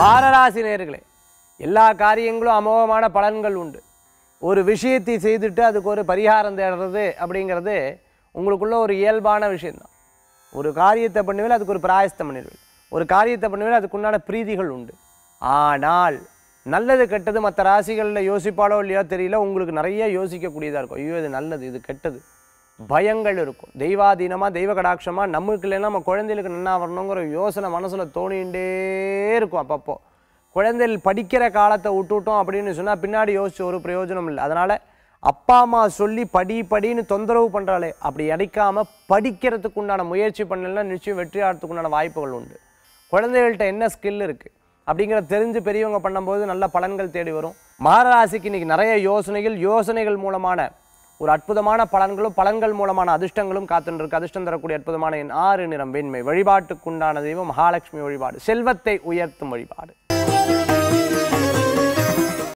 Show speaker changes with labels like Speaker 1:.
Speaker 1: மாரராசி நேர்களே எல்லா காரியங்களும் அமோகமான பலன்கள் உண்டு ஒரு விஷயத்தை செய்துட்டு அதுக்கு ஒரு பரிகாரம் தேடுறது அப்படிங்கிறது உங்களுக்குள்ள ஒரு இயல்பான விஷயம்தான் ஒரு காரியத்தை பண்ணுவேன் அதுக்கு ஒரு பிராயஸ்தம் பண்ணிடுவேன் ஒரு காரியத்தை பண்ணுவேன் அதுக்குண்டான பிரீதிகள் உண்டு ஆனால் நல்லது கெட்டது மற்ற ராசிகளில் யோசிப்பாலோ இல்லையோ தெரியல உங்களுக்கு நிறைய யோசிக்கக்கூடியதாக இருக்கும் ஐயோ இது நல்லது இது கெட்டது பயங்கள் இருக்கும் தெய்வாதீனமாக தெய்வ கடாட்சமாக நமக்கு இல்லைன்னா நம்ம குழந்தைகளுக்கு நன்னா வரணுங்கிற யோசனை மனசில் தோணிகிட்டே இருக்கும் அப்பப்போ குழந்தைகள் படிக்கிற காலத்தை விட்டுட்டோம் அப்படின்னு சொன்னால் பின்னாடி யோசிச்சு ஒரு பிரயோஜனம் இல்லை அதனால் அப்பா அம்மா சொல்லி படி படின்னு தொந்தரவு பண்ணுறாளே அப்படி அடைக்காமல் படிக்கிறதுக்கு உண்டான முயற்சி பண்ணலைன்னா நிச்சயம் வெற்றி ஆகிறதுக்கு உண்டான வாய்ப்புகள் உண்டு குழந்தைகள்கிட்ட என்ன ஸ்கில் இருக்குது அப்படிங்கிறத தெரிஞ்சு பெரியவங்க பண்ணும்போது நல்ல பலன்கள் தேடி வரும் மகராசிக்கு இன்னைக்கு நிறைய யோசனைகள் யோசனைகள் மூலமான ஒரு அற்புதமான பலன்களும் பலன்கள் மூலமான அதிர்ஷ்டங்களும் காத்துட்டு இருக்கு அதிர்ஷ்டம் தரக்கூடிய அற்புதமான என் ஆறு நிறம் வெண்மை வழிபாட்டுக்குண்டான தெய்வம் மகாலட்சுமி வழிபாடு செல்வத்தை உயர்த்தும் வழிபாடு